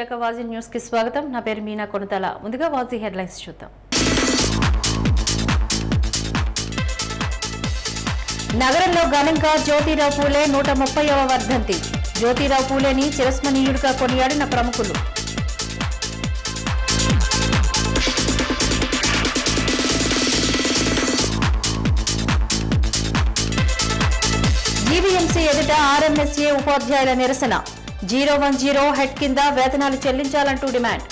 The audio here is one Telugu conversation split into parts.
విశాఖ వాజీ న్యూస్ కి స్వాగతం నా పేరు మీనా కొనతల ముందుగా వాజీ హెడ్లైన్స్ చూద్దాం నగరంలో ఘనంగా జ్యోతిరావు పూలే నూట ముప్పైవ వర్ధంతి జ్యోతిరావు పూలేని చిరస్మరణీయుడిగా కొనియాడిన ప్రముఖులు జీవీఎంసీ ఎదుట ఆర్ఎంఎస్ఏ ఉపాధ్యాయుల నిరసన జీరో వన్ జీరో హెడ్ కింద వేతనాలు చెల్లించాలంటూ డిమాండ్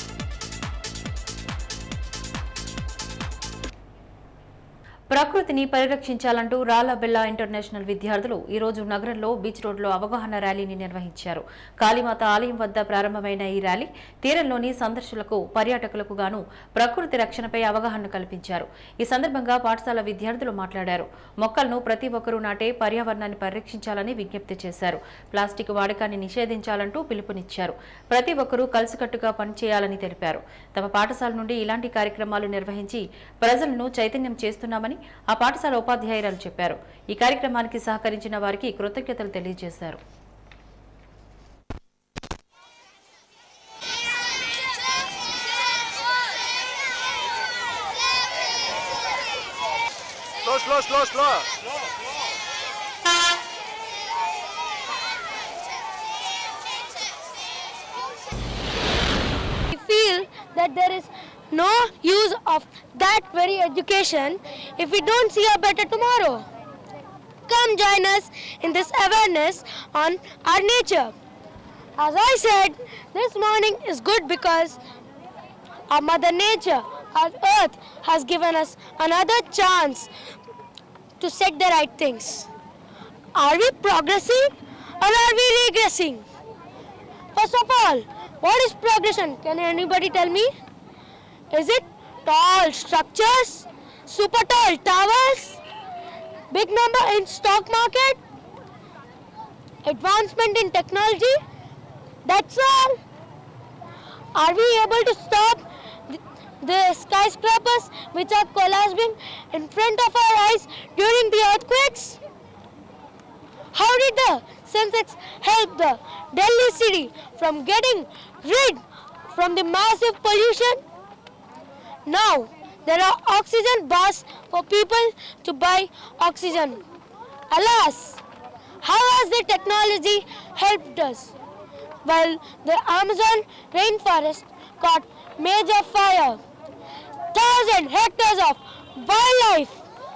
ప్రకృతిని పరిరక్షించాలంటూ రాళ్లబెల్లా ఇంటర్నేషనల్ విద్యార్థులు ఈ రోజు నగరంలో బీచ్ రోడ్లో అవగాహన ర్యాలీని నిర్వహించారు కాళీమాత ఆలయం వద్ద ప్రారంభమైన ఈ ర్యాలీ తీరంలోని సందర్శకులకు పర్యాటకులకు గాను ప్రకృతి రక్షణపై అవగాహన కల్పించారు ఈ సందర్భంగా పాఠశాల విద్యార్థులు మాట్లాడారు మొక్కలను ప్రతి ఒక్కరూ నాటే పర్యావరణాన్ని పరిరక్షించాలని విజ్ఞప్తి చేశారు ప్లాస్టిక్ వాడకాన్ని నిషేధించాలంటూ పిలుపునిచ్చారు ప్రతి ఒక్కరూ కలిసికట్టుగా పనిచేయాలని తెలిపారు తమ పాఠశాల నుండి ఇలాంటి కార్యక్రమాలు నిర్వహించి ప్రజలను చైతన్యం చేస్తున్నామని ఆ పాఠశాల ఉపాధ్యాయురాలు చెప్పారు ఈ కార్యక్రమానికి సహకరించిన వారికి కృతజ్ఞతలు తెలియజేశారు Slow, slow, slow, slow. I feel that there is no use of that very education if we don't see a better tomorrow. Come join us in this awareness on our nature. As I said, this morning is good because our Mother Nature, our Earth, has given us another chance to set the right things. Are we progressing or are we regressing? First of all, what is progression? Can anybody tell me? Is it tall structures, super tall towers, big number in stock market, advancement in technology? That's all. Are we able to stop th- the skyscrapers which are collapsing in front of our eyes during the earthquakes? How did the Sensex help the Delhi city from getting rid from the massive pollution? Now there are oxygen bars for people to buy oxygen. Alas, how has the technology helped us? While the Amazon rainforest caught major fire, thousand hectares of wildlife,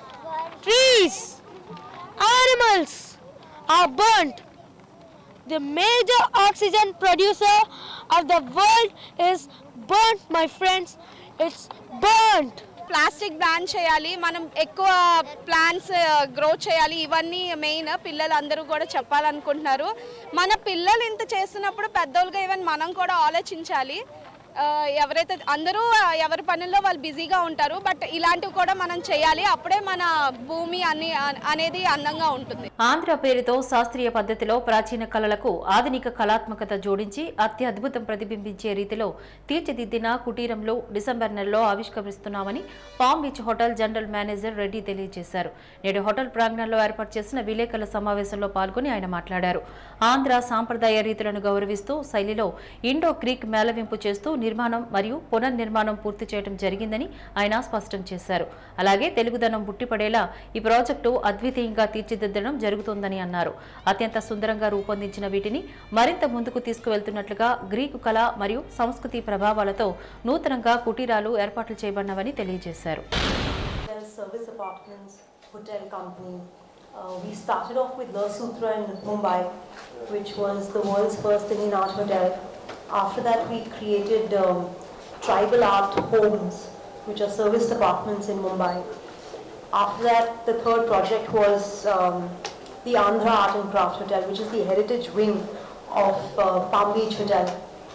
trees, animals are burnt. The major oxygen producer of the world is burnt, my friends. It's burnt. Plastic ban చేయాలి మనం ఎక్కువ ప్లాంట్స్ గ్రో చేయాలి ఇవన్నీ మెయిన్ పిల్లలు అందరూ కూడా చెప్పాలనుకుంటున్నారు మన పిల్లలు ఇంత చేస్తున్నప్పుడు పెద్దోళ్ళుగా ఈవెన్ మనం కూడా ఆలోచించాలి ఆ, ఎవరైతే అందరూ ఎవరి పనుల్లో వాళ్ళు బిజీగా ఉంటారు బట్ ఇలాంటివి కూడా మనం చేయాలి అప్పుడే మన భూమి అన్ని అనేది అందంగా ఉంటుంది ఆంధ్ర పేరుతో శాస్త్రీయ పద్ధతిలో ప్రాచీన కళలకు ఆధునిక కళాత్మకత జోడించి అత్యద్భుతం ప్రతిబింబించే రీతిలో తీర్చిదిద్దిన కుటీరంలో డిసెంబర్ నెలలో ఆవిష్కరిస్తున్నామని palm beach hotel general manager Reddy తెలియజేశారు నేడు హోటల్ ప్రాంగణంలో ఏర్పాటు చేసిన విలేకరుల సమావేశంలో పాల్గొని ఆయన మాట్లాడారు ఆంధ్ర సాంప్రదాయ రీతులను గౌరవిస్తూ శైలిలో ఇండో క్రీక్ మేళవింపు చేస్తూ నిర్మాణం మరియు పునర్నిర్మాణం పూర్తి చేయడం జరిగిందని ఆయన స్పష్టం చేశారు అలాగే తెలుగుదనం బుట్టిపడేలా ఈ ప్రాజెక్టు అద్వితీయంగా తీర్చిదిద్దడం జరుగుతోందని అన్నారు అత్యంత సుందరంగా రూపొందించిన వీటిని మరింత ముందుకు తీసుకువెళ్తున్నట్లుగా గ్రీకు కళ మరియు సంస్కృతి ప్రభావాలతో నూతనంగా కుటీరాలు ఏర్పాట్లు చేయబడినవని తెలియజేశారు Hotel Service Apartments Hotel Company. Uh, we started off with Le Sutra in Mumbai, which was the world's first Indian art hotel. After that, we created um, tribal art homes, which are serviced apartments in Mumbai. After that, the third project was um, the Andhra Art and Craft Hotel, which is the heritage wing of uh, Palm Beach Hotel.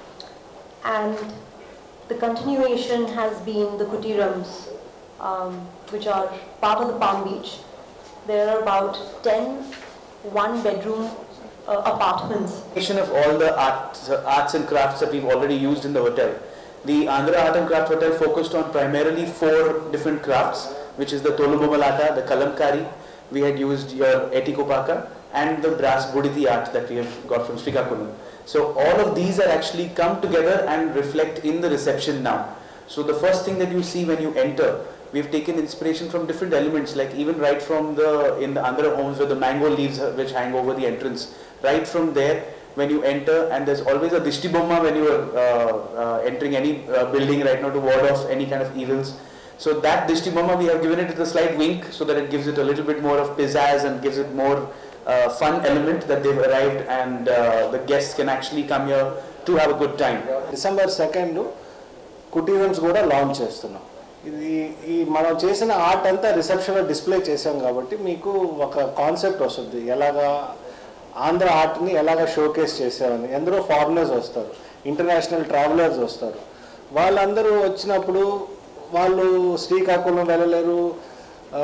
And the continuation has been the kutirams, um, which are part of the Palm Beach. There are about 10 one-bedroom uh, apartments combination of all the arts, arts and crafts that we've already used in the hotel. The Andhra Art and Craft Hotel focused on primarily four different crafts, which is the Tolubomalata, the Kalamkari, we had used your Etikopaka, and the brass Buditi art that we have got from Srikakulam. So all of these are actually come together and reflect in the reception now. So the first thing that you see when you enter, we've taken inspiration from different elements, like even right from the in the Andhra homes where the mango leaves uh, which hang over the entrance, right from there when you enter, and there's always a dishti bomma when you are uh, uh, entering any uh, building right now to ward off any kind of evils. So that dishti bomma we have given it a slight wink so that it gives it a little bit more of pizzazz and gives it more uh, fun element that they've arrived and uh, the guests can actually come here to have a good time. December second కుటీరమ్స్ కూడా లాంచ్ చేస్తున్నాం ఇది ఈ మనం చేసిన ఆర్ట్ అంతా రిసెప్షన్లో డిస్ప్లే చేసాం కాబట్టి మీకు ఒక కాన్సెప్ట్ వస్తుంది ఎలాగా ఆంధ్ర ఆర్ట్ని ఎలాగ షోకేస్ చేసామని ఎందరో ఫారినర్స్ వస్తారు ఇంటర్నేషనల్ ట్రావెలర్స్ వస్తారు వాళ్ళందరూ వచ్చినప్పుడు వాళ్ళు శ్రీకాకుళం వెళ్ళలేరు ఆ,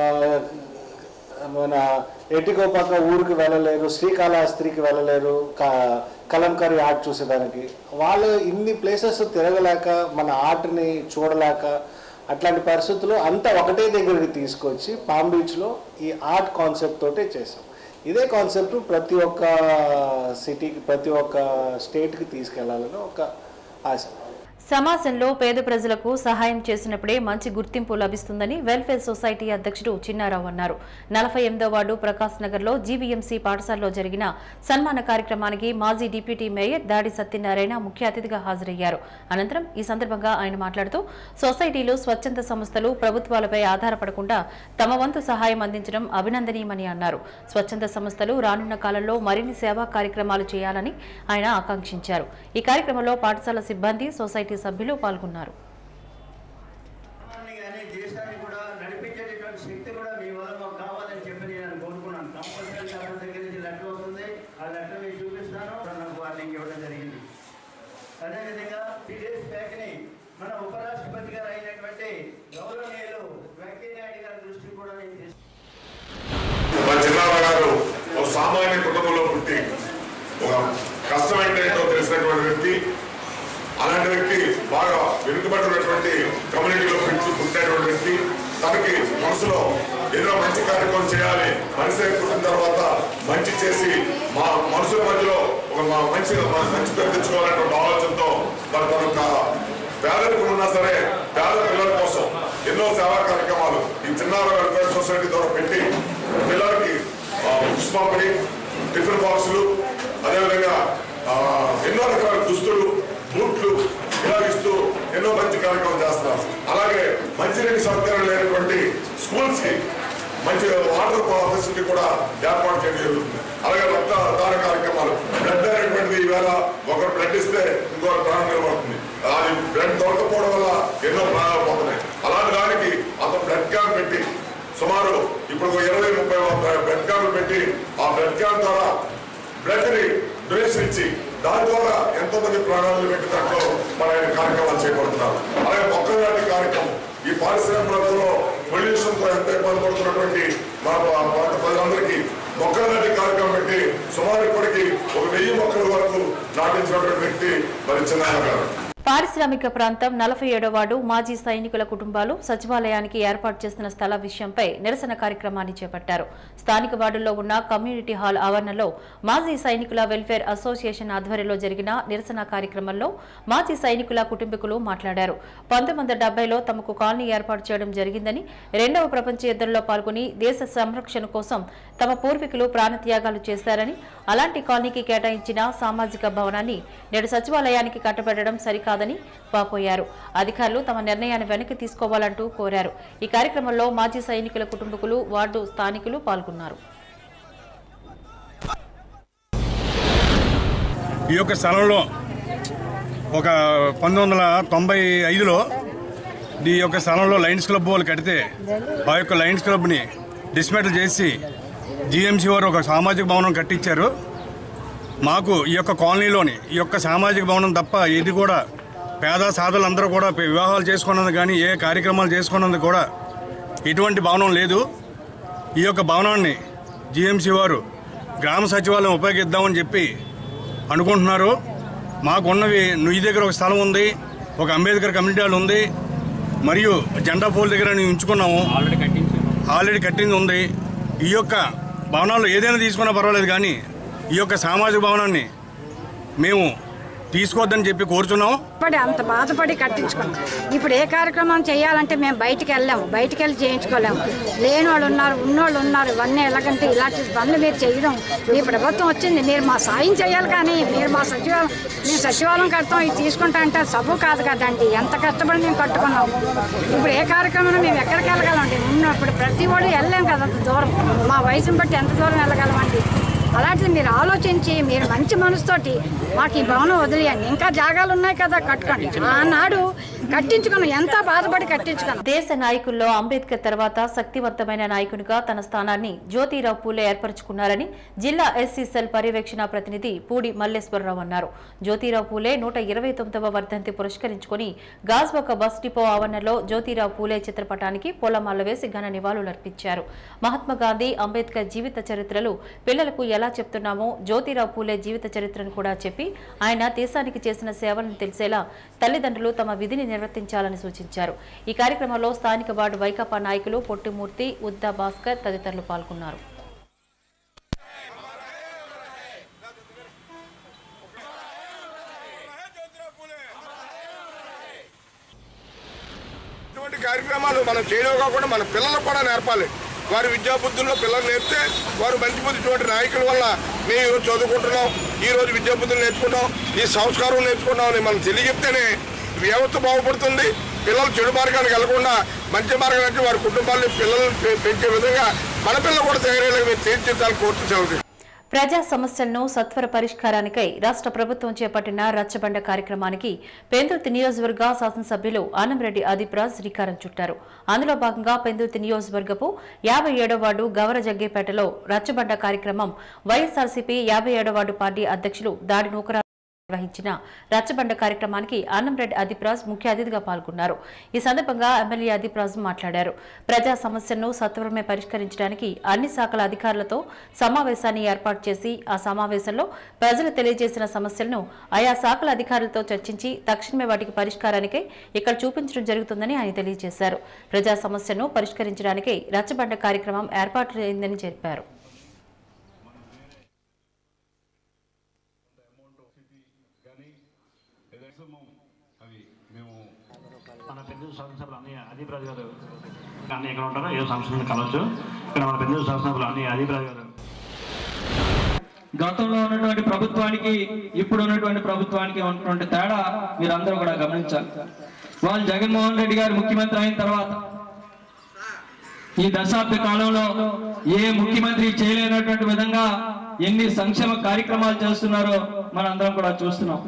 మన ఎటికోపాక ఊరికి వెళ్ళలేరు శ్రీకాళహస్తికి వెళ్ళలేరు క- కలంకారీ ఆర్ట్ చూసేదానికి వాళ్ళు ఇన్ని ప్లేసెస్ తిరగలేక మన ఆర్ట్ని చూడలేక అట్లాంటి పరిస్థితుల్లో అంతా ఒకటే దగ్గరికి తీసుకొచ్చి పామ్ బీచ్లో ఈ ఆర్ట్ కాన్సెప్ట్ తోటే చేసాం ఇదే కాన్సెప్ట్ ప్రతి ఒక్క సిటీకి ప్రతి ఒక్క స్టేట్కి తీసుకెళ్లాలని ఒక ఆశ సమాజంలో పేద ప్రజలకు సహాయం చేసినప్పుడే మంచి గుర్తింపు లభిస్తుందని వెల్ఫేర్ సొసైటీ అధ్యక్షుడు చిన్నారావు అన్నారు నలభై ఎనిమిదో వార్డు ప్రకాశ్ నగర్ లో జీవీఎంసీ పాఠశాలలో జరిగిన సన్మాన కార్యక్రమానికి మాజీ డిప్యూటీ మేయర్ దాడి సత్యనారాయణ ముఖ్య అతిథిగా హాజరయ్యారు అనంతరం ఈ సందర్భంగా ఆయన మాట్లాడుతూ సొసైటీలు స్వచ్ఛంద సంస్థలు ప్రభుత్వాలపై ఆధారపడకుండా తమ వంతు సహాయం అందించడం అభినందనీయమని అన్నారు స్వచ్ఛంద సంస్థలు రానున్న కాలంలో మరిన్ని సేవా కార్యక్రమాలు చేయాలని ఆయన ఆకాంక్షించారు ఈ కార్యక్రమంలో పాఠశాల సిబ్బంది సొసైటీ సభ్యులు పాల్గొన్నారు కుటుంబాన్ని కానీ దేశాన్ని కూడా నడిపించేటటువంటి శక్తి కూడా మీ వల్ల మాకు కావాలని చెప్పి నేను కోరుకున్నాను కంపల్సరీ నా దగ్గర నుంచి లెటర్ వస్తుంది ఆ లెటర్ మీకు చూపిస్తాను నాకు వార్నింగ్ ఇవ్వడం జరిగింది అదేవిధంగా త్రీ డేస్ బ్యాక్ని మన ఉపరాష్ట్రపతి గారు అయినటువంటి గౌరవనీయులు వెంకయ్యనాయుడు గారి దృష్టికి కూడా నేను తీసుకు మా చిన్నారావు గారు ఒక సామాన్య కుటుంబంలో పుట్టి ఒక కష్టం అంటే ఏంటో తెలిసినటువంటి వ్యక్తి అలాంటి వ్యక్తి బాగా వెనుకబడినటువంటి కమ్యూనిటీలో పెట్టి పుట్టినటువంటి వ్యక్తి తనకి మనసులో ఏదో మంచి కార్యక్రమం చేయాలి మనిషి పుట్టిన తర్వాత మంచి చేసి మా మనుషుల మధ్యలో ఒక మా మంచి మంచి పేరు తెచ్చుకోవాలనేటువంటి ఆలోచనతో మరి తన ఒక పేదరికం ఉన్నా సరే పేద పిల్లల కోసం ఎన్నో సేవా కార్యక్రమాలు ఈ చిన్నార వెల్ఫేర్ సొసైటీ ద్వారా పెట్టి పిల్లలకి ఆ, బుక్స్ పంపిణీ టిఫిన్ బాక్సులు అదేవిధంగా ఆ, ఎన్నో రకాల దుస్తులు బూట్లు ఇలా ఇస్తూ ఎన్నో మంచి కార్యక్రమం చేస్తున్నారు అలాగే మంచినీటి సౌకర్యం లేనటువంటి స్కూల్స్ కి మంచి వాటర్ ఫెసిలిటీ కూడా ఏర్పాటు చేయడం జరుగుతుంది అలాగే రక్త దాన కార్యక్రమాలు బ్లడ్ అనేటువంటిది ఈవేళ ఒకరు బ్లడ్ ఇస్తే ఇంకొకరు ప్రాణం నిలబడుతుంది అది బ్లడ్ దొరకపోవడం వల్ల ఎన్నో ప్రాణాలు పోతున్నాయి అలాంటి దానికి అతను బ్లడ్ క్యాంప్ పెట్టి సుమారు ఇప్పుడు ఒక ఇరవై ముప్పై బ్లడ్ క్యాంప్ పెట్టి ఆ బ్లడ్ క్యాంప్ ద్వారా బ్లడ్ ని డొనేషన్ ఇచ్చి దాని ద్వారా ఎంతో మంది ప్రాణాలను పెట్టి దాంట్లో మన ఆయన కార్యక్రమాలు చేపడుతున్నారు అలాగే మొక్కలు నాటి కార్యక్రమం ఈ పారిశ్రామిక రంగంలో పొల్యూషన్ తో ఎంత ఇబ్బంది పడుతున్నటువంటి మన ప్రాంత ప్రజలందరికీ మొక్కలు నాటి కార్యక్రమం పెట్టి సుమారు ఇప్పటికి ఒక వెయ్యి మొక్కల వరకు నాటించినటువంటి వ్యక్తి మరి చిన్న గారు పారిశ్రామిక ప్రాంతం నలభై ఏడో వార్డు మాజీ సైనికుల కుటుంబాలు సచివాలయానికి ఏర్పాటు చేసిన స్థల విషయంపై నిరసన కార్యక్రమాన్ని చేపట్టారు స్థానిక వార్డుల్లో ఉన్న కమ్యూనిటీ హాల్ ఆవరణలో మాజీ సైనికుల వెల్ఫేర్ అసోసియేషన్ ఆధ్వర్యంలో జరిగిన నిరసన కార్యక్రమంలో మాజీ సైనికుల కుటుంబీకులు మాట్లాడారు పంతొమ్మిది వందల డెబ్బైలో తమకు కాలనీ ఏర్పాటు చేయడం జరిగిందని రెండవ ప్రపంచ యుద్ధంలో పాల్గొని దేశ సంరక్షణ కోసం తమ పూర్వీకులు ప్రాణత్యాగాలు చేశారని అలాంటి కాలనీకి కేటాయించిన సామాజిక భవనాన్ని నేడు సచివాలయానికి కట్టబెట్టడం సరికాదని వాపోయారు అధికారులు తమ నిర్ణయాన్ని వెనక్కి తీసుకోవాలంటూ కోరారు ఈ కార్యక్రమంలో మాజీ సైనికుల కుటుంబకులు వార్డు స్థానికులు పాల్గొన్నారు ఈ యొక్క స్థలంలో ఒక పంతొమ్మిది వందల తొంభై ఐదులో ఈ యొక్క స్థలంలో లయన్స్ క్లబ్ వాళ్ళు కడితే ఆ యొక్క లయన్స్ క్లబ్ని డిస్మెటల్ చేసి జిఎంసీ వారు ఒక సామాజిక భవనం కట్టించారు మాకు ఈ యొక్క కాలనీలోని ఈ యొక్క సామాజిక భవనం తప్ప ఇది కూడా పేద సాధులు అందరూ కూడా వివాహాలు చేసుకున్నందుకు కానీ ఏ కార్యక్రమాలు చేసుకున్నందుకు కూడా ఎటువంటి భవనం లేదు ఈ యొక్క భవనాన్ని జిఎంసీ వారు గ్రామ సచివాలయం ఉపయోగిద్దామని చెప్పి అనుకుంటున్నారు మాకున్నవి నుయ్యి దగ్గర ఒక స్థలం ఉంది ఒక అంబేద్కర్ కమ్యూనిటీ హాల్ ఉంది మరియు జెండా పోల్ దగ్గర మేము ఉంచుకున్నాము ఆల్రెడీ కట్టింది ఉంది ఈ యొక్క భవనాలు ఏదైనా తీసుకున్నా పర్వాలేదు కానీ ఈ యొక్క సామాజిక భవనాన్ని మేము తీసుకోవద్దని చెప్పి కోరుచున్నాం పడి అంత బాధపడి కట్టించుకున్నాం ఇప్పుడు ఏ కార్యక్రమం చేయాలంటే మేము బయటికి వెళ్ళాము బయటికి వెళ్ళి చేయించుకోలేము లేని వాళ్ళు ఉన్నారు ఉన్నోళ్ళు ఉన్నారు ఇవన్నీ ఎలాగంటే ఇలాంటి పనులు మీరు చేయడం మీ ప్రభుత్వం వచ్చింది మీరు మా సాయం చేయాలి కానీ మీరు మా సచివాలయం మేము సచివాలయం కడతాం ఇది తీసుకుంటా అంటే సబ్బు కాదు కదండి ఎంత కష్టపడి మేము కట్టుకున్నాం ఇప్పుడు ఏ కార్యక్రమం మేము ఎక్కడికి వెళ్ళగలండి ఉన్నప్పుడు ప్రతి వాళ్ళు వెళ్ళాం కదా అంత దూరం మా వయసుని బట్టి ఎంత దూరం వెళ్ళగలమండి అలాంటిది మీరు ఆలోచించి మీరు మంచి మనసుతోటి మాకు ఈ భవనం వదిలేయండి ఇంకా జాగాలు ఉన్నాయి కదా కట్టుకోండి ఆనాడు కట్టించుకున్నాం ఎంత బాధపడి కట్టించుకున్నాం దేశ నాయకుల్లో అంబేద్కర్ తర్వాత శక్తివంతమైన నాయకునిగా తన స్థానాన్ని జ్యోతిరావు పూలే ఏర్పరచుకున్నారని జిల్లా ఎస్సీ సెల్ పర్యవేక్షణ ప్రతినిధి పూడి మల్లేశ్వరరావు అన్నారు జ్యోతిరావు పూలే నూట ఇరవై తొమ్మిదవ వర్ధంతి పురస్కరించుకుని గాజ్వాక బస్ డిపో ఆవరణలో జ్యోతిరావు పూలే చిత్రపటానికి పూలమాల వేసి ఘన నివాళులర్పించారు మహాత్మా గాంధీ అంబేద్కర్ జీవిత చరిత్రలు పిల్లలకు ఎలా చెప్తున్నామో జ్యోతిరావు పూలే జీవిత చరిత్రను కూడా చెప్పి ఆయన దేశానికి చేసిన సేవలను తెలిసేలా తల్లిదండ్రులు తమ విధిని నిర్వర్తించాలని సూచించారు ఈ కార్యక్రమంలో స్థానిక వార్డు వైకాపా నాయకులు పొట్టిమూర్తి ఉద్దా భాస్కర్ తదితరులు పాల్గొన్నారు ఇటువంటి కార్యక్రమాలు మనం చేయడం కాకుండా మన పిల్లలకు కూడా నేర్పాలి వారి విద్యాబుద్ధుల్లో పిల్లలు నేర్పితే వారు మంచి బుద్ధి ఇటువంటి నాయకుల వల్ల మేము ఈరోజు చదువుకుంటున్నాం ఈ రోజు విద్యాబుద్ధులు నేర్చుకుంటాం ఈ సంస్కారం నేర్చుకుంటాం అని మనం తెలియజెప్తేనే వ్యవస్థ బాగుపడుతుంది పిల్లలు చెడు మార్గానికి వెళ్లకుండా మంచి మార్గానికి వారి కుటుంబాన్ని పిల్లల్ని పె- పెంచే విధంగా మన పిల్లలు కూడా తయారయ్యేలాగా మీరు తీర్చిదిద్దాలని కోరుతున్నాం ప్రజా సమస్యలను సత్వర పరిష్కారానికై రాష్ట్ర ప్రభుత్వం చేపట్టిన రచ్చబండ కార్యక్రమానికి పెందుర్తి నియోజకవర్గ శాసనసభ్యులు ఆనంరెడ్డి ఆదిప్రాజ్ శ్రీకారం చుట్టారు అందులో భాగంగా పెందుర్తి నియోజకవర్గపు యాభై ఏడో వార్డు గవర జగ్గేపేటలో రచ్చబండ కార్యక్రమం వైఎస్ఆర్సీపీ యాభై ఏడో వార్డు పార్టీ అధ్యక్షులు దాడి నూకరా నిర్వహించిన రచ్చబండ కార్యక్రమానికి అన్నంరెడ్డి అదిప్రాజ్ ముఖ్య అతిథిగా పాల్గొన్నారు ఈ సందర్భంగా ఎమ్మెల్యే అదిప్రాజ్ మాట్లాడారు ప్రజా సమస్యలను సత్వరమే పరిష్కరించడానికి అన్ని శాఖల అధికారులతో సమావేశాన్ని ఏర్పాటు చేసి ఆ సమావేశంలో ప్రజలు తెలియజేసిన సమస్యలను ఆయా శాఖల అధికారులతో చర్చించి తక్షణమే వాటికి పరిష్కారానికై ఇక్కడ చూపించడం జరుగుతుందని ఆయన తెలియజేశారు ప్రజా సమస్యను పరిష్కరించడానికై రచ్చబండ కార్యక్రమం ఏర్పాటు అయిందని చెప్పారు మన పెద్ద శాసనసభలు అన్ని అధిప్రాజ్ గారు అన్ని ఎక్కడ ఉంటారో ఏ సంస్థలను కలవచ్చు ఇక్కడ మన పెద్ద శాసనసభలు అన్ని అధిప్రాజ్ గారు గతంలో ఉన్నటువంటి ప్రభుత్వానికి ఇప్పుడు ఉన్నటువంటి ప్రభుత్వానికి ఉన్నటువంటి తేడా మీరందరూ కూడా గమనించాలి వాళ్ళు జగన్మోహన్ రెడ్డి గారు ముఖ్యమంత్రి అయిన తర్వాత ఈ దశాబ్ద కాలంలో ఏ ముఖ్యమంత్రి చేయలేనటువంటి విధంగా ఎన్ని సంక్షేమ కార్యక్రమాలు చేస్తున్నారో మనందరం కూడా చూస్తున్నాం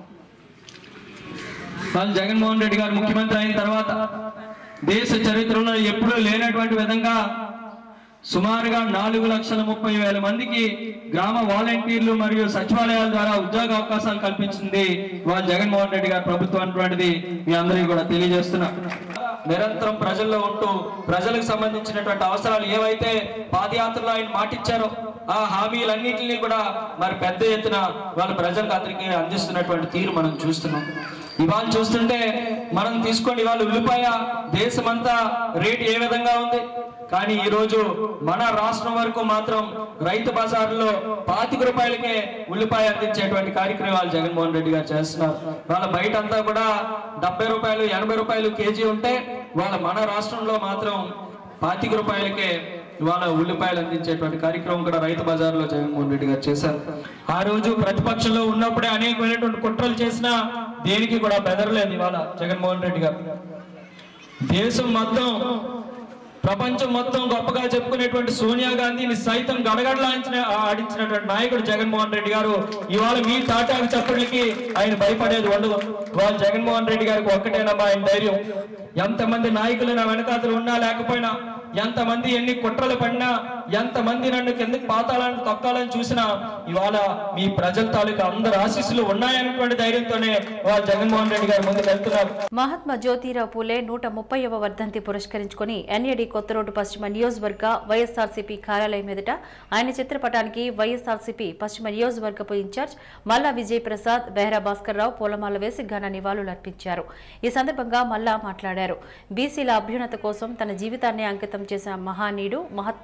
వాళ్ళు జగన్మోహన్ రెడ్డి గారు ముఖ్యమంత్రి అయిన తర్వాత దేశ చరిత్రలో ఎప్పుడూ లేనటువంటి విధంగా సుమారుగా నాలుగు లక్షల ముప్పై వేల మందికి గ్రామ వాలంటీర్లు మరియు సచివాలయాల ద్వారా ఉద్యోగ అవకాశాలు కల్పించింది వాళ్ళు జగన్మోహన్ రెడ్డి గారి ప్రభుత్వం అటువంటిది మీ అందరికీ కూడా తెలియజేస్తున్నా నిరంతరం ప్రజల్లో ఉంటూ ప్రజలకు సంబంధించినటువంటి అవసరాలు ఏవైతే పాదయాత్రలో ఆయన మాటిచ్చారో ఆ హామీలన్నింటినీ కూడా మరి పెద్ద ఎత్తున వాళ్ళ ప్రజలకు అందరికీ అందిస్తున్నటువంటి తీరు మనం చూస్తున్నాం ఇవాళ చూస్తుంటే మనం తీసుకోండి ఇవాళ ఉల్లిపాయ దేశమంతా రేటు ఏ విధంగా ఉంది కానీ ఈ రోజు మన రాష్ట్రం వరకు మాత్రం రైతు బజార్లో పాతిక రూపాయలకే ఉల్లిపాయ అందించేటువంటి కార్యక్రమాలు జగన్మోహన్ రెడ్డి గారు చేస్తున్నారు వాళ్ళ బయట అంతా కూడా డెబ్బై రూపాయలు ఎనభై రూపాయలు కేజీ ఉంటే వాళ్ళ మన రాష్ట్రంలో మాత్రం పాతిక రూపాయలకే ఇవాళ ఉల్లిపాయలు అందించేటువంటి కార్యక్రమం కూడా రైతు బజార్లో జగన్మోహన్ రెడ్డి గారు చేశారు ఆ రోజు ప్రతిపక్షంలో ఉన్నప్పుడే అనేకమైనటువంటి కుట్రలు చేసినా దేనికి కూడా బెదరలేదు ఇవాళ జగన్మోహన్ రెడ్డి గారు దేశం మొత్తం ప్రపంచం మొత్తం గొప్పగా చెప్పుకునేటువంటి సోనియా గాంధీని సైతం గడగడలాంచిన ఆడించినటువంటి నాయకుడు జగన్మోహన్ రెడ్డి గారు ఇవాళ మీ తాటాకు చప్పుళ్ళకి ఆయన భయపడేది ఉండదు వాళ్ళు జగన్మోహన్ రెడ్డి గారికి ఒక్కటేనమ్మా ఆయన ధైర్యం ఎంతమంది నాయకులు నా వెనకాతలు ఉన్నా లేకపోయినా ఎంతమంది ఎన్ని కుట్రలు పడినా ఎంతమంది నన్ను కిందకి పాతాలని తొక్కాలని చూసినా ఇవాళ మీ ప్రజల తాలూకా అందరు ఆశీస్సులు ఉన్నాయన్నటువంటి ధైర్యంతోనే వాళ్ళు జగన్మోహన్ రెడ్డి గారు ముందుకు వెళ్తున్నారు మహాత్మా జ్యోతిరావు పూలే నూట ముప్పైవ వర్ధంతి పురస్కరించుకుని ఎన్ఏడి కొత్త రోడ్డు పశ్చిమ నియోజకవర్గ వైఎస్ఆర్సీపీ కార్యాలయం ఎదుట ఆయన చిత్రపటానికి వైఎస్ఆర్సీపీ పశ్చిమ నియోజకవర్గపు ఇన్ఛార్జ్ మల్లా విజయ్ ప్రసాద్ బెహరా భాస్కర్ రావు పూలమాల వేసి ఘన నివాళులర్పించారు ఈ సందర్భంగా మల్లా మాట్లాడారు బీసీల అభ్యున్నత కోసం తన జీవితాన్ని అంకితం చేసిన మహానీయుడు మహాత్మా జ్యోతిరావు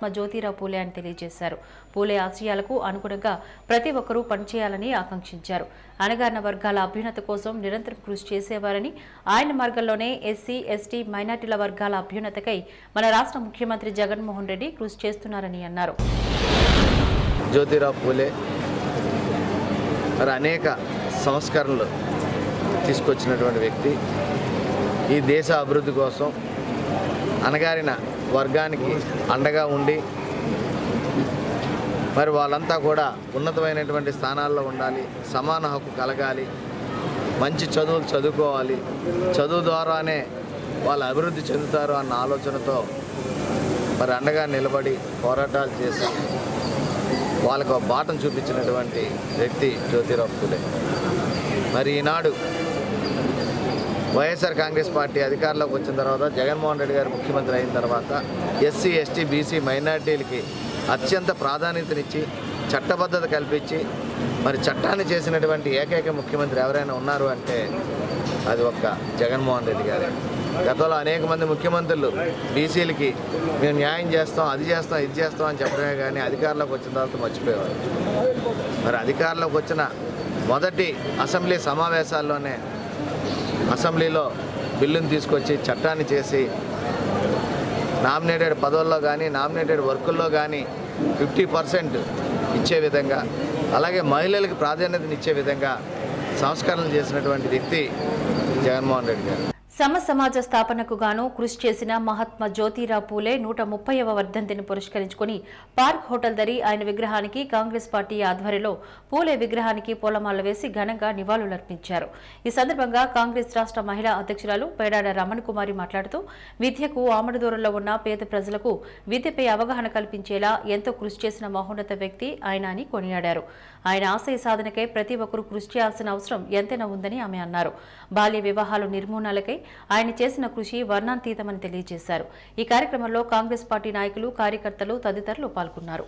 జ్యోతిరావు పూలే అని తెలియజేశారు పూలే ఆశయాలకు అనుగుణంగా ప్రతి ఒక్కరూ పనిచేయాలని ఆకాంక్షించారు అణగారిన వర్గాల అభ్యున్నత కోసం నిరంతరం కృషి చేసేవారని ఆయన మార్గంలోనే ఎస్సీ ఎస్టీ మైనార్టీల వర్గాల అభ్యున్నతకై మన రాష్ట్ర ముఖ్యమంత్రి జగన్మోహన్ రెడ్డి కృషి చేస్తున్నారని అన్నారు జ్యోతిరావు పూలే మరి అనేక సంస్కరణలు తీసుకొచ్చినటువంటి వ్యక్తి ఈ దేశ అభివృద్ధి కోసం అణగారిన వర్గానికి అండగా ఉండి మరి వాళ్ళంతా కూడా ఉన్నతమైనటువంటి స్థానాల్లో ఉండాలి సమాన హక్కు కలగాలి మంచి చదువులు చదువుకోవాలి చదువు ద్వారానే వాళ్ళు అభివృద్ధి చెందుతారు అన్న ఆలోచనతో మరి అండగా నిలబడి పోరాటాలు చేసి వాళ్ళకు ఒక బాటం చూపించినటువంటి వ్యక్తి జ్యోతిరావు పూలే మరి ఈనాడు వైఎస్ఆర్ కాంగ్రెస్ పార్టీ అధికారంలోకి వచ్చిన తర్వాత జగన్మోహన్ రెడ్డి గారు ముఖ్యమంత్రి అయిన తర్వాత ఎస్సీ ఎస్టీ బీసీ మైనార్టీలకి అత్యంత ప్రాధాన్యతనిచ్చి చట్టబద్ధత కల్పించి మరి చట్టాన్ని చేసినటువంటి ఏకైక ముఖ్యమంత్రి ఎవరైనా ఉన్నారు అంటే అది ఒక్క జగన్మోహన్ రెడ్డి గారే గతంలో అనేక మంది ముఖ్యమంత్రులు బీసీలకి మేము న్యాయం చేస్తాం అది చేస్తాం ఇది చేస్తాం అని చెప్పడమే కానీ అధికారంలోకి వచ్చిన తర్వాత మర్చిపోయేవారు మరి అధికారంలోకి వచ్చిన మొదటి అసెంబ్లీ సమావేశాల్లోనే అసెంబ్లీలో బిల్లును తీసుకొచ్చి చట్టాన్ని చేసి నామినేటెడ్ పదవుల్లో కానీ నామినేటెడ్ వర్కుల్లో కానీ ఫిఫ్టీ పర్సెంట్ ఇచ్చే విధంగా అలాగే మహిళలకు ప్రాధాన్యతనిచ్చే విధంగా సంస్కరణలు చేసినటువంటి వ్యక్తి జగన్మోహన్ రెడ్డి గారు సమ సమాజ స్థాపనకు గాను కృషి చేసిన మహాత్మా జ్యోతిరావు పూలే నూట ముప్పైవ వర్ధంతిని పురస్కరించుకుని పార్క్ హోటల్ దరి ఆయన విగ్రహానికి కాంగ్రెస్ పార్టీ ఆధ్వర్యంలో పూలే విగ్రహానికి పూలమాల వేసి ఘనంగా నివాళులర్పించారు ఈ సందర్భంగా కాంగ్రెస్ రాష్ట్ర మహిళా అధ్యక్షురాలు పేడాడ రమణ కుమారి మాట్లాడుతూ విద్యకు ఆమడ దూరంలో ఉన్న పేద ప్రజలకు విద్యపై అవగాహన కల్పించేలా ఎంతో కృషి చేసిన మహోన్నత వ్యక్తి ఆయన అని కొనియాడారు ఆయన ఆశయ సాధనకై ప్రతి ఒక్కరూ కృషి చేయాల్సిన అవసరం ఎంతైనా ఉందని ఆమె అన్నారు బాల్య వివాహాలు నిర్మూలనకై ఆయన చేసిన కృషి వర్ణాతీతమని తెలియజేశారు ఈ కార్యక్రమంలో కాంగ్రెస్ పార్టీ నాయకులు కార్యకర్తలు తదితరులు పాల్గొన్నారు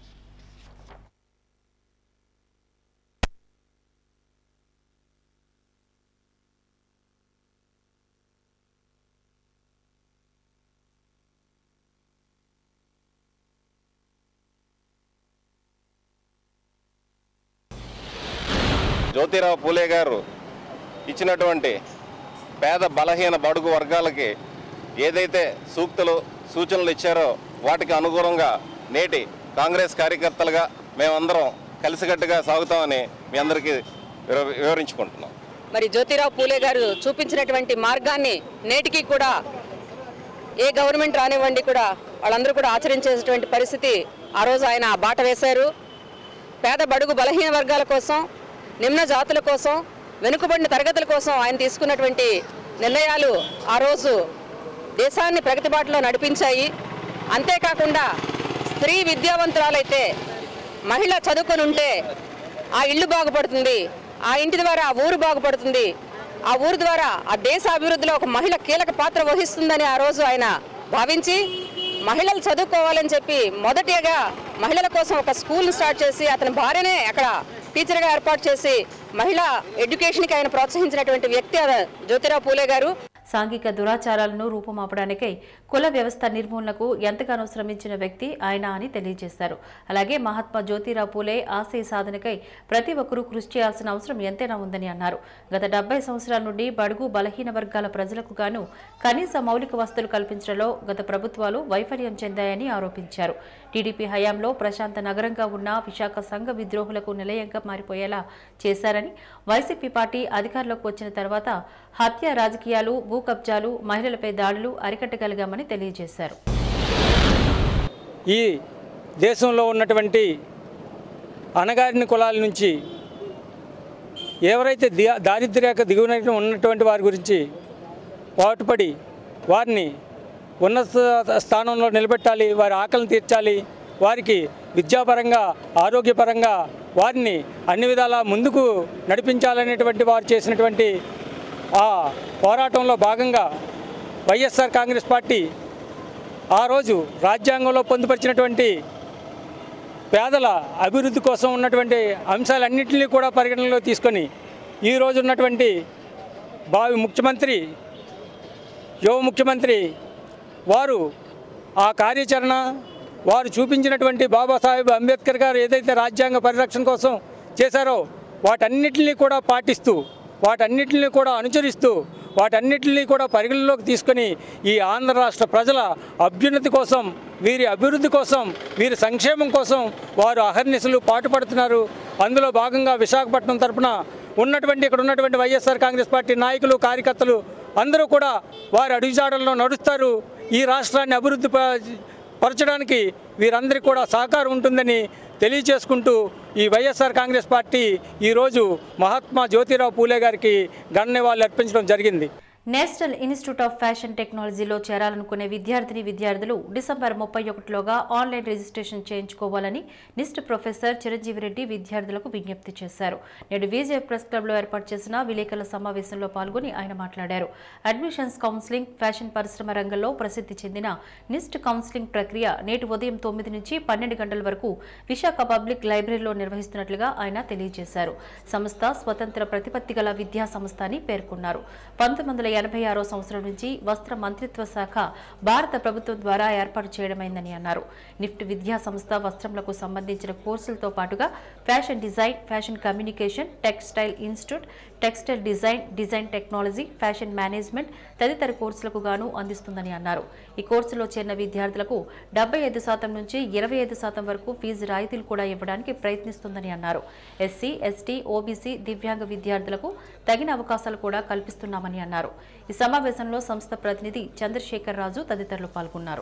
జ్యోతిరావు పూలే గారు ఇచ్చినటువంటి పేద బలహీన బడుగు వర్గాలకి ఏదైతే సూక్తులు సూచనలు ఇచ్చారో వాటికి అనుగుణంగా నేటి కాంగ్రెస్ కార్యకర్తలుగా మేమందరం కలిసికట్టుగా సాగుతామని మీ అందరికీ వివ- వివరించుకుంటున్నాం మరి జ్యోతిరావు పూలే గారు చూపించినటువంటి మార్గాన్ని నేటికి కూడా ఏ గవర్నమెంట్ రానివ్వండి కూడా వాళ్ళందరూ కూడా ఆచరించేటువంటి పరిస్థితి ఆ రోజు ఆయన బాట వేశారు పేద బడుగు బలహీన వర్గాల కోసం నిమ్న జాతుల కోసం వెనుకబడిన తరగతుల కోసం ఆయన తీసుకున్నటువంటి నిర్ణయాలు ఆ రోజు దేశాన్ని ప్రగతి బాటలో నడిపించాయి అంతేకాకుండా స్త్రీ విద్యావంతురాలైతే మహిళ చదువుకొని ఉంటే ఆ ఇల్లు బాగుపడుతుంది ఆ ఇంటి ద్వారా ఆ ఊరు బాగుపడుతుంది ఆ ఊరు ద్వారా ఆ దేశ అభివృద్ధిలో ఒక మహిళ కీలక పాత్ర వహిస్తుందని ఆ రోజు ఆయన భావించి మహిళలు చదువుకోవాలని చెప్పి మొదటిగా మహిళల కోసం ఒక స్కూల్ని స్టార్ట్ చేసి అతని భార్యనే అక్కడ టీచర్గా ఏర్పాటు చేసి మహిళా ఎడ్యుకేషన్కి ఆయన ప్రోత్సహించినటువంటి వ్యక్తి ఆ జ్యోతిరావు పూలే గారు సాంఘిక దురాచారాలను రూపుమాపడానికై కుల వ్యవస్థ నిర్మూలనకు ఎంతగానో శ్రమించిన వ్యక్తి ఆయన అని తెలియజేశారు అలాగే మహాత్మా జ్యోతిరావు పూలే ఆశయ సాధనకై ప్రతి ఒక్కరూ కృషి చేయాల్సిన అవసరం ఎంతైనా ఉందని అన్నారు గత డెబ్బై సంవత్సరాల నుండి బడుగు బలహీన వర్గాల ప్రజలకు గాను కనీస మౌలిక వసతులు కల్పించడంలో గత ప్రభుత్వాలు వైఫల్యం చెందాయని ఆరోపించారు టీడీపీ హయాంలో ప్రశాంత నగరంగా ఉన్న విశాఖ సంఘ విద్రోహులకు నిలయంగా మారిపోయేలా చేశారని వైసీపీ పార్టీ అధికారంలోకి వచ్చిన తర్వాత హత్య రాజకీయాలు భూ కబ్జాలు మహిళలపై దాడులు అరికట్టగలిగామని తెలియజేశారు ఈ దేశంలో ఉన్నటువంటి అణగారిన కులాల నుంచి ఎవరైతే ది దారిద్ర్యక దిగువన ఉన్నటువంటి వారి గురించి పాటుపడి వారిని ఉన్నత స్థానంలో నిలబెట్టాలి వారి ఆకలిని తీర్చాలి వారికి విద్యాపరంగా ఆరోగ్యపరంగా వారిని అన్ని విధాలా ముందుకు నడిపించాలనేటువంటి వారు చేసినటువంటి ఆ పోరాటంలో భాగంగా వైఎస్ఆర్ కాంగ్రెస్ పార్టీ ఆ రోజు రాజ్యాంగంలో పొందుపరిచినటువంటి పేదల అభివృద్ధి కోసం ఉన్నటువంటి అంశాలన్నింటినీ కూడా పరిగణనలో తీసుకొని ఈ రోజు ఉన్నటువంటి భావి ముఖ్యమంత్రి యువ ముఖ్యమంత్రి వారు ఆ కార్యాచరణ వారు చూపించినటువంటి బాబాసాహెబ్ అంబేద్కర్ గారు ఏదైతే రాజ్యాంగ పరిరక్షణ కోసం చేశారో వాటన్నిటిని కూడా పాటిస్తూ వాటన్నిటిని కూడా అనుసరిస్తూ వాటన్నిటిని కూడా పరిగణలోకి తీసుకొని ఈ ఆంధ్ర రాష్ట్ర ప్రజల అభ్యున్నతి కోసం వీరి అభివృద్ధి కోసం వీరి సంక్షేమం కోసం వారు అహర్నిశలు పాటుపడుతున్నారు అందులో భాగంగా విశాఖపట్నం తరపున ఉన్నటువంటి ఇక్కడ ఉన్నటువంటి వైఎస్ఆర్ కాంగ్రెస్ పార్టీ నాయకులు కార్యకర్తలు అందరూ కూడా వారి అడుగుజాడల్లో నడుస్తారు ఈ రాష్ట్రాన్ని అభివృద్ధి ప- పరచడానికి వీరందరికీ కూడా సహకారం ఉంటుందని తెలియచేసుకుంటూ ఈ వైఎస్ఆర్ కాంగ్రెస్ పార్టీ ఈరోజు మహాత్మా జ్యోతిరావు పూలే గారికి ఘన నివాళులు అర్పించడం జరిగింది నేషనల్ ఇన్స్టిట్యూట్ ఆఫ్ ఫ్యాషన్ టెక్నాలజీలో చేరాలనుకునే విద్యార్థిని విద్యార్థులు డిసెంబర్ ముప్పై ఒకటిలోగా ఆన్లైన్ రిజిస్ట్రేషన్ చేయించుకోవాలని నిస్ట్ ప్రొఫెసర్ చిరంజీవి రెడ్డి విద్యార్థులకు విజ్ఞప్తి చేశారు నేడు విజయ ప్రెస్ క్లబ్లో ఏర్పాటు చేసిన విలేకరుల సమావేశంలో పాల్గొని ఆయన మాట్లాడారు అడ్మిషన్స్ కౌన్సిలింగ్ ఫ్యాషన్ పరిశ్రమ రంగంలో ప్రసిద్ధి చెందిన నిస్ట్ కౌన్సిలింగ్ ప్రక్రియ నేటి ఉదయం తొమ్మిది నుంచి పన్నెండు గంటల వరకు విశాఖ పబ్లిక్ లైబ్రరీలో నిర్వహిస్తున్నట్లుగా ఆయన తెలియజేశారు సంస్థ స్వతంత్ర ప్రతిపత్తి గల విద్యా సంస్థ అని పేర్కొన్నారు పంతొమ్మిది వందల ఎనభై ఆరో సంవత్సరం నుంచి వస్త్ర మంత్రిత్వ శాఖ భారత ప్రభుత్వం ద్వారా ఏర్పాటు చేయడమైందని అన్నారు నిఫ్ట్ విద్యా సంస్థ వస్త్రములకు సంబంధించిన కోర్సులతో పాటుగా fashion design fashion communication textile institute textile design design technology fashion management తదితర కోర్సులకు గాను అందిస్తుందని అన్నారు ఈ కోర్సులో చేరిన విద్యార్థులకు డెబ్బై ఐదు శాతం నుంచి ఇరవై ఐదు శాతం వరకు ఫీజు రాయితీలు కూడా ఇవ్వడానికి ప్రయత్నిస్తుందని అన్నారు ఎస్సీ ఎస్టీ ఓబీసీ దివ్యాంగ విద్యార్థులకు తగిన అవకాశాలు కూడా కల్పిస్తున్నామని అన్నారు ఈ సమావేశంలో సంస్థ ప్రతినిధి చంద్రశేఖర్ రాజు తదితరులు పాల్గొన్నారు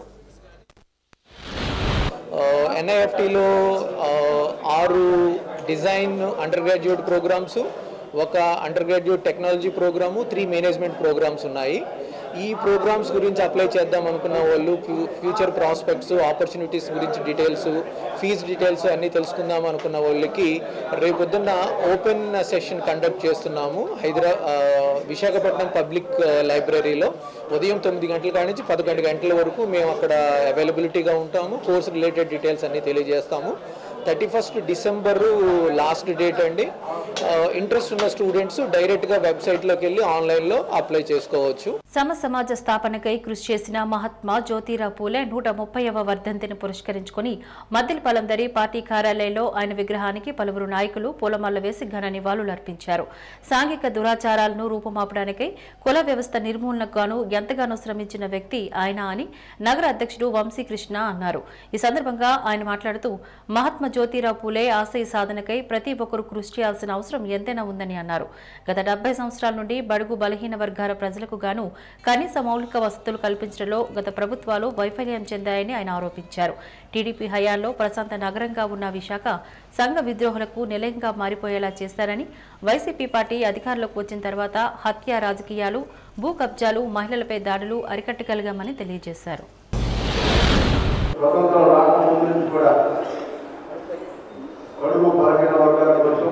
ఎన్ఐఎఫ్టీలో ఆరు డిజైన్ అండర్ గ్రాడ్యుయేట్ ప్రోగ్రామ్స్ ఒక under graduate technology programme three management programmes ఉన్నాయి ఈ ప్రోగ్రామ్స్ గురించి అప్లై చేద్దాం అనుకున్న వాళ్ళు ఫ్యూ- ఫ్యూచర్ ప్రాస్పెక్ట్స్ ఆపర్చునిటీస్ గురించి డీటెయిల్స్ ఫీజ్ డీటెయిల్స్ అన్నీ తెలుసుకుందాం అనుకున్న వాళ్ళకి రేపొద్దున్న ఓపెన్ సెషన్ కండక్ట్ చేస్తున్నాము హైదరా ఆ, విశాఖపట్నం పబ్లిక్ లైబ్రరీలో ఉదయం తొమ్మిది గంటల కాడి నుంచి పదకొండు గంటల వరకు మేము అక్కడ అవైలబిలిటీగా ఉంటాము కోర్స్ రిలేటెడ్ డీటెయిల్స్ అన్నీ తెలియజేస్తాము thirty first December last date అండి ఇంట్రెస్ట్ ఉన్న స్టూడెంట్స్ డైరెక్ట్గా వెబ్సైట్లోకి వెళ్ళి ఆన్లైన్లో అప్లై చేసుకోవచ్చు సమ సమాజ స్థాపనకై కృషి చేసిన మహాత్మా జ్యోతిరావు పూలే నూట ముప్పైవ వర్ధంతిని పురస్కరించుకుని మద్దిలపలందరి పార్టీ కార్యాలయంలో ఆయన విగ్రహానికి పలువురు నాయకులు పూలమాల వేసి ఘన నివాళులు అర్పించారు సాంఘిక దురాచారాలను రూపుమాపడానికై కుల వ్యవస్థ నిర్మూలనకు గాను ఎంతగానో శ్రమించిన వ్యక్తి ఆయన అని నగర అధ్యక్షుడు వంశీకృష్ణ అన్నారు ఈ సందర్భంగా ఆయన మాట్లాడుతూ మహాత్మా జ్యోతిరావు పూలే ఆశయ సాధనకై ప్రతి ఒక్కరూ కృషి చేయాల్సిన అవసరం ఎంతైనా ఉందని అన్నారు గత డెబ్బై సంవత్సరాల నుండి బడుగు బలహీన వర్గాల ప్రజలకు గాను కనీస మౌలిక వసతులు కల్పించడంలో గత ప్రభుత్వాలు వైఫల్యం చెందాయని ఆయన ఆరోపించారు టీడీపీ హయాంలో ప్రశాంత నగరంగా ఉన్న విశాఖ సంఘ విద్రోహులకు నిలయంగా మారిపోయేలా చేశారని వైసీపీ పార్టీ అధికారంలోకి వచ్చిన తర్వాత హత్య రాజకీయాలు భూ కబ్జాలు మహిళలపై దాడులు అరికట్టగలిగామని తెలియజేశారు స్వతంత్రం రాకముందు నుంచి కూడా కడుగు బలహీన వర్గాల కోసం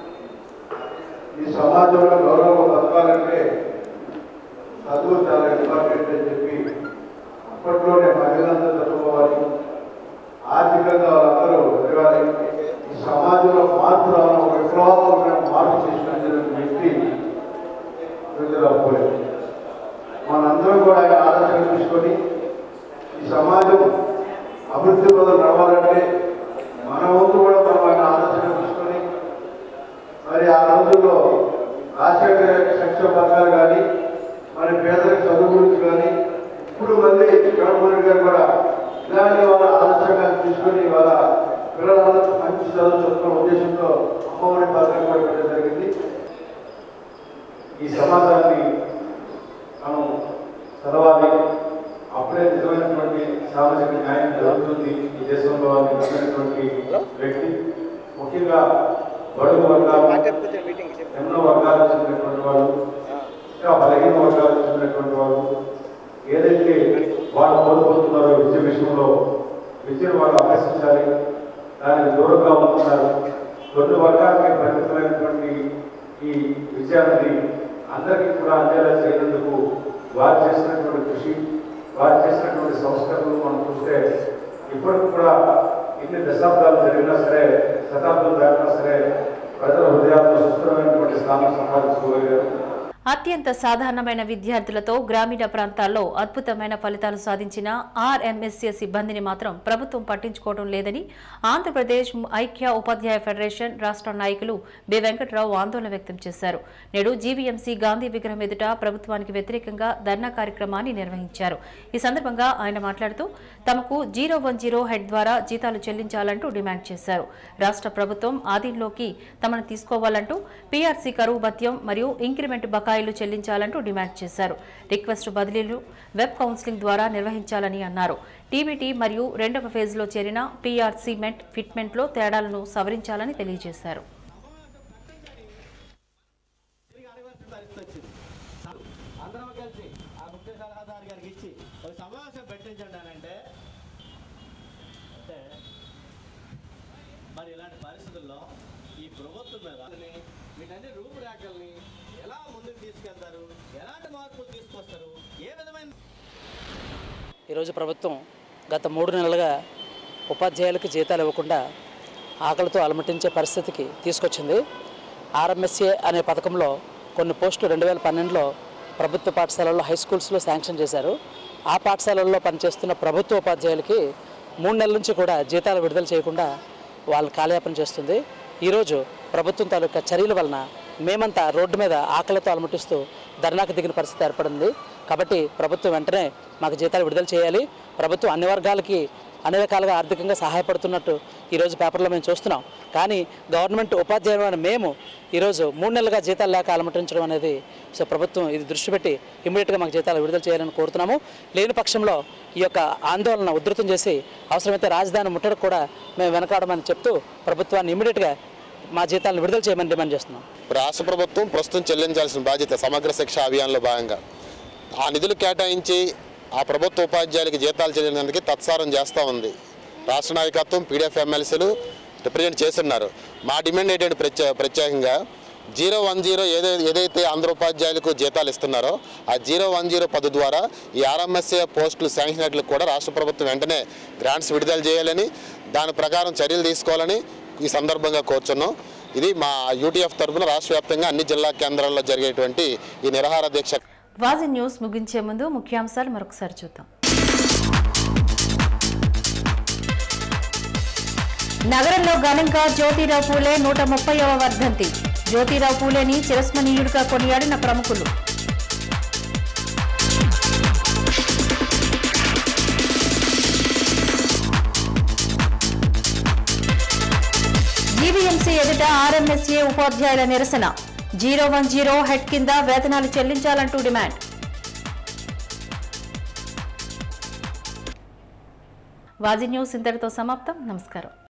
ఈ సమాజంలో గౌరవం బతకాలంటే చదువు చాలా ఇంపార్టెంట్ అని చెప్పి అప్పట్లోనే మహిళలందరూ చదువుకోవాలి ఆర్థికంగా వాళ్ళందరూ ఎదగాలి ఈ సమాజంలో మార్పు రావడం ఒక విప్లవాత్మకమైన మార్పు చేసినటువంటి వ్యక్తి జ్యోతిరావు పూలే మనందరం కూడా ఆయన ఆలోచన తీసుకొని ఈ సమాజం అభివృద్ధి పదం నడవాలంటే మన వంతు కూడా మనం ఆయన ఆలోచన తీసుకొని మరి ఆ రోజుల్లో రాజశేఖర గారి సంక్షేమ పథకాలు కానీ మరి పేదలకు చదువు గురించి కానీ ఇప్పుడు మళ్ళీ జగన్మోహన్ రెడ్డి గారు కూడా ఇలాంటి వాళ్ళ ఆలోచనగా తీసుకొని వాళ్ళ పిల్లలందరూ మంచి చదువు చదువుకున్న ఉద్దేశంతో అమ్మఒడి పథకం కూడా పెట్టడం జరిగింది ఈ సమాజాన్ని మనం చదవాలి అప్పుడే నిజమైనటువంటి సామాజిక న్యాయం జరుగుతుంది ఈ దేశంలో అని నిజమైనటువంటి వ్యక్తి ముఖ్యంగా బడుగు వర్గాలు ఎన్నో వర్గాలకు చెందినటువంటి వాళ్ళు ఇంకా బలహీన వర్గాలకు చెందినటువంటి వాళ్ళు ఏదైతే వాళ్ళు కోల్పోతున్నారో విద్య విషయంలో విద్యను వాళ్ళు అభ్యసించాలి దానికి దూరంగా ఉంటున్నారు కొన్ని వర్గాలకి పరిమితమైనటువంటి ఈ విషయాన్ని అందరికీ కూడా అందేలా చేయనందుకు వారు చేసినటువంటి కృషి వారు చేసినటువంటి సంస్కరణలు మనం చూస్తే ఇప్పటికి కూడా ఇన్ని దశాబ్దాలు జరిగినా సరే శతాబ్దాలు దాటినా సరే ప్రజల హృదయాల్లో సుస్థిరమైనటువంటి స్థానం సంపాదించుకోగలిగారు అత్యంత సాధారణమైన విద్యార్థులతో గ్రామీణ ప్రాంతాల్లో అద్భుతమైన ఫలితాలు సాధించిన ఆర్ఎంఎస్ఏ సిబ్బందిని మాత్రం ప్రభుత్వం పట్టించుకోవడం లేదని ఆంధ్రప్రదేశ్ ఐక్య ఉపాధ్యాయ ఫెడరేషన్ రాష్ట్ర నాయకులు బి వెంకట్రావు ఆందోళన వ్యక్తం చేశారు నేడు జీవీఎంసీ గాంధీ విగ్రహం ఎదుట ప్రభుత్వానికి వ్యతిరేకంగా ధర్నా కార్యక్రమాన్ని నిర్వహించారు ఈ సందర్భంగా ఆయన మాట్లాడుతూ తమకు జీరో వన్ జీరో హెడ్ ద్వారా జీతాలు చెల్లించాలంటూ డిమాండ్ చేశారు రాష్ట్ర ప్రభుత్వం ఆధీనంలోకి తమను తీసుకోవాలంటూ పీఆర్సీ కరువు భత్యం మరియు ఇంక్రిమెంట్ బకాయిలు చెల్లించాలంటూ డిమాండ్ చేశారు రిక్వెస్ట్ బదిలీలు వెబ్ కౌన్సిలింగ్ ద్వారా నిర్వహించాలని అన్నారు టీబీటీ మరియు రెండవ ఫేజ్లో చేరిన పీఆర్సీ మెట్ ఫిట్మెంట్లో తేడాలను సవరించాలని తెలియజేశారు అందరం కలిసి ఆ ముఖ్య సలహాదారు గారికి ఇచ్చి ఒక సమావేశం పెట్టించండి అని అంటే అంటే మరి ఇలాంటి పరిస్థితుల్లో ఈ ప్రభుత్వం మీద వీటన్ని రూపురేఖల్ని ఎలా ముందుకు తీసుకెళ్తారు ఎలాంటి మార్పులు తీసుకొస్తారు ఏ విధమైన ఈరోజు ప్రభుత్వం గత మూడు నెలలుగా ఉపాధ్యాయులకు జీతాలు ఇవ్వకుండా ఆకలితో అలమటించే పరిస్థితికి తీసుకొచ్చింది ఆర్ఎంఎస్ఏ అనే పథకంలో కొన్ని పోస్టులు రెండు వేల పన్నెండులో ప్రభుత్వ పాఠశాలల్లో హై స్కూల్స్లో శాంక్షన్ చేశారు ఆ పాఠశాలల్లో పనిచేస్తున్న ప్రభుత్వ ఉపాధ్యాయులకి మూడు నెలల నుంచి కూడా జీతాలు విడుదల చేయకుండా వాళ్ళు కాలయాపన చేస్తుంది ఈరోజు ప్రభుత్వం తాలూకా చర్యల వలన మేమంతా రోడ్డు మీద ఆకలితో అలమటిస్తూ ధర్నాకు దిగిన పరిస్థితి ఏర్పడింది కాబట్టి ప్రభుత్వం వెంటనే మాకు జీతాలు విడుదల చేయాలి ప్రభుత్వం అన్ని వర్గాలకి అన్ని రకాలుగా ఆర్థికంగా సహాయపడుతున్నట్టు ఈరోజు పేపర్లో మేము చూస్తున్నాం కానీ గవర్నమెంట్ ఉపాధ్యాయులైన మేము ఈరోజు మూడు నెలలుగా జీతాలు లేక అలమటించడం అనేది సో ప్రభుత్వం ఇది దృష్టి పెట్టి ఇమీడియట్గా మాకు జీతాలు విడుదల చేయాలని కోరుతున్నాము లేని పక్షంలో ఈ యొక్క ఆందోళన ఉధృతం చేసి అవసరమైతే రాజధాని ముట్టడికి కూడా మేము వెనకాడమని చెప్తూ ప్రభుత్వాన్ని ఇమీడియట్గా మా జీతాలను విడుదల చేయమని డిమాండ్ చేస్తున్నాం రాష్ట్ర ప్రభుత్వం ప్రస్తుతం చెల్లించాల్సిన బాధ్యత సమగ్ర శిక్ష అభియాన్లో భాగంగా ఆ నిధులు కేటాయించి ఆ ప్రభుత్వ ఉపాధ్యాయులకి జీతాలు చెల్లించడానికి తత్సారం చేస్తూ ఉంది రాష్ట్ర నాయకత్వం పీడిఎఫ్ ఎమ్మెల్సీలు రిప్రజెంట్ చేస్తున్నారు మా డిమాండ్ ఏంటంటే ప్రత్యే ప్రత్యేకంగా జీరో వన్ జీరో ఏదై ఏదైతే ఆంధ్ర ఉపాధ్యాయులకు జీతాలు ఇస్తున్నారో ఆ జీరో వన్ జీరో పది ద్వారా ఈ ఆర్ఎంఎస్ఏ పోస్టులు శాంక్షన్ అయినట్లు కూడా రాష్ట్ర ప్రభుత్వం వెంటనే గ్రాంట్స్ విడుదల చేయాలని దాని ప్రకారం చర్యలు తీసుకోవాలని ఈ సందర్భంగా కోరుచున్నాం ఇది మా యూటీఎఫ్ తరఫున రాష్ట్ర వ్యాప్తంగా అన్ని జిల్లా కేంద్రాల్లో జరిగేటువంటి ఈ నిరాహార దీక్ష వాజి న్యూస్ ముగించే ముందు ముఖ్యాంశాలు మరొకసారి చూద్దాం నగరంలో ఘనంగా జ్యోతిరావు పూలే నూట ముప్పైవ వర్ధంతి జ్యోతిరావు పూలేని చిరస్మనీయుడిగా కొనియాడిన ప్రముఖులు జీవీఎంసీ ఎదుట ఆర్ఎంఎస్ఏ ఉపాధ్యాయుల నిరసన జీరో వన్ జీరో హెడ్ కింద వేతనాలు చెల్లించాలంటూ డిమాండ్ వాజీ న్యూస్ ఇంతటితో సమాప్తం నమస్కారం